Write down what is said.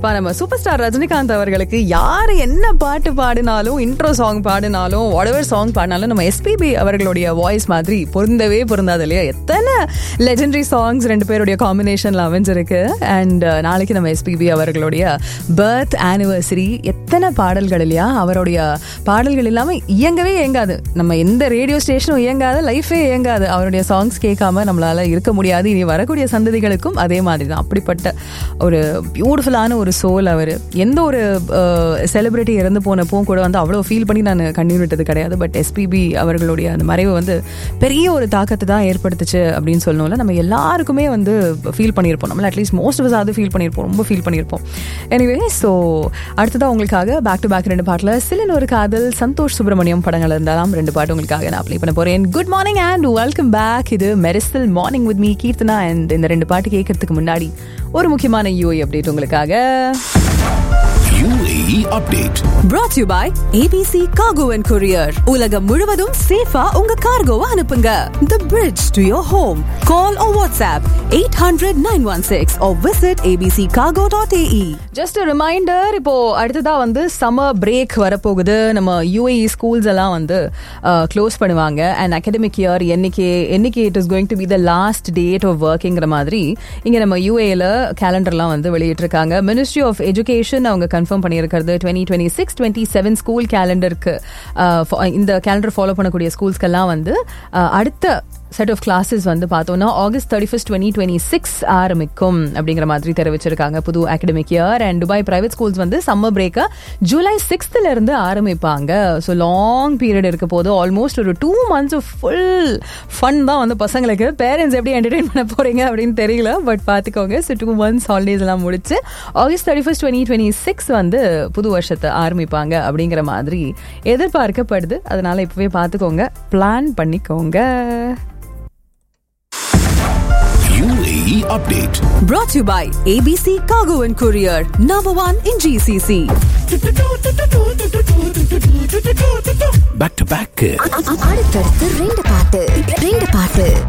கண்டிப்பா நம்ம super star Rajinikanth அவர்களுக்கு யார் என்ன பாட்டு பாடினாலும் இன்ட்ரோ சாங் பாடினாலும் whatever சாங் பாடினாலும் நம்ம எஸ்பிபி அவர்களுடைய வாய்ஸ் மாதிரி பொருந்தவே பொருந்தாது இல்லையா எத்தனை லெஜெண்டரி சாங்ஸ் ரெண்டு பேருடைய காம்பினேஷன்ல அமைஞ்சிருக்கு அண்ட் நாளைக்கு நம்ம எஸ்பிபி அவர்களுடைய பர்த் ஆனிவர்சரி எத்தனை பாடல்கள் இல்லையா அவருடைய பாடல்கள் இல்லாம இயங்கவே இயங்காது நம்ம எந்த ரேடியோ ஸ்டேஷனும் இயங்காது லைஃபே இயங்காது அவருடைய சாங்ஸ் கேட்காம நம்மளால இருக்க முடியாது இனி வரக்கூடிய சந்ததிகளுக்கும் அதே மாதிரி தான் அப்படிப்பட்ட ஒரு பியூட்டிஃபுல்லான ஒரு சோல் அவர் எந்த ஒரு செலிபிரிட்டி இறந்து போனப்போ கூட வந்து அவ்வளோ ஃபீல் பண்ணி நான் கண்ணீர் விட்டது கிடையாது பட் எஸ்பிபி அவர்களுடைய அந்த மறைவு வந்து பெரிய ஒரு தாக்கத்தை தான் ஏற்படுத்துச்சு அப்படின்னு சொல்லணும்ல நம்ம எல்லாருக்குமே வந்து ஃபீல் பண்ணியிருப்போம் நம்மள அட்லீஸ்ட் மோஸ்ட் ஆஃப் அது ஃபீல் பண்ணியிருப்போம் ரொம்ப ஃபீல் பண்ணியிருப்போம் எனிவே ஸோ அடுத்ததாக உங்களுக்காக பேக் டு பேக் ரெண்டு பாட்டில் சிலன் ஒரு காதல் சந்தோஷ் சுப்பிரமணியம் படங்கள் இருந்தாலும் ரெண்டு பாட்டு உங்களுக்காக நான் அப்ளை பண்ண போறேன் good morning and welcome back இது மெரிசல் morning with me Keerthana and இந்த ரெண்டு பாட்டு கேட்கறதுக்கு முன்னாடி ஒரு முக்கியமான யூஐ அப்டேட் உங்களுக்காக UAE update. brought to you by ABC Cargo and Courier. உலகம் முழுவதும் சேஃபா உங்க கார்கோவை அனுப்புங்க. The bridge to your home. Call or WhatsApp 800-916 or visit abccargo.ae. Just reminder இப்போ அடுத்ததா வந்து சம்மர் பிரேக் வரப்போகுது நம்ம யூஏஇ ஸ்கூல்ஸ் எல்லாம் வந்து க்ளோஸ் பண்ணுவாங்க அண்ட் அகடமிக் இயர் என்னைக்கு என்னைக்கு it is going to be the last date of ஒர்க்கிங்கிற மாதிரி இங்க நம்ம யூஏல கேலண்டர்லாம் வந்து வெளியிட்டிருக்காங்க மினிஸ்ட்ரி ஆஃப் எஜுகேஷன் அவங்க கன்ஃபார்ம் பண்ணியிருக்கிறது twenty twenty six twenty seven school கேலண்டருக்கு இந்த கேலண்டர் ஃபாலோ பண்ணக்கூடிய ஸ்கூல்ஸ்க்கெல்லாம் வந்து uh, அடுத்த செட் ஆஃப் கிளாஸஸ் வந்து பார்த்தோம்னா August thirty first twenty twenty six ஆரம்பிக்கும் அப்படிங்கிற மாதிரி தெரிவிச்சிருக்காங்க புது academic year and Dubai private schools வந்து சம்மர் பிரேக்கை ஜூலை சிக்ஸ்த்ல இருந்து ஆரம்பிப்பாங்க ஸோ லாங் பீரியட் இருக்க போது ஆல்மோஸ்ட் ஒரு two months off full fun தான் வந்து பசங்களுக்கு பேரண்ட்ஸ் எப்படி என்டர்டெயின் பண்ண போறீங்க அப்படின்னு தெரியல பட் பார்த்துக்கோங்க ஸோ டூ மந்த்ஸ் ஹாலிடேஸ் எல்லாம் முடிச்சு August thirty first twenty twenty six வந்து புது வருஷத்தை ஆரம்பிப்பாங்க அப்படிங்கிற மாதிரி எதிர்பார்க்கப்படுது அதனால இப்பவே பார்த்துக்கோங்க பிளான் பண்ணிக்கோங்க UAE update. Brought to you by ABC Cargo and Courier. Number one in GCC. Back to back. அடுத்தடுத்து ரெண்டு பாட்டு ரெண்டு பாட்டு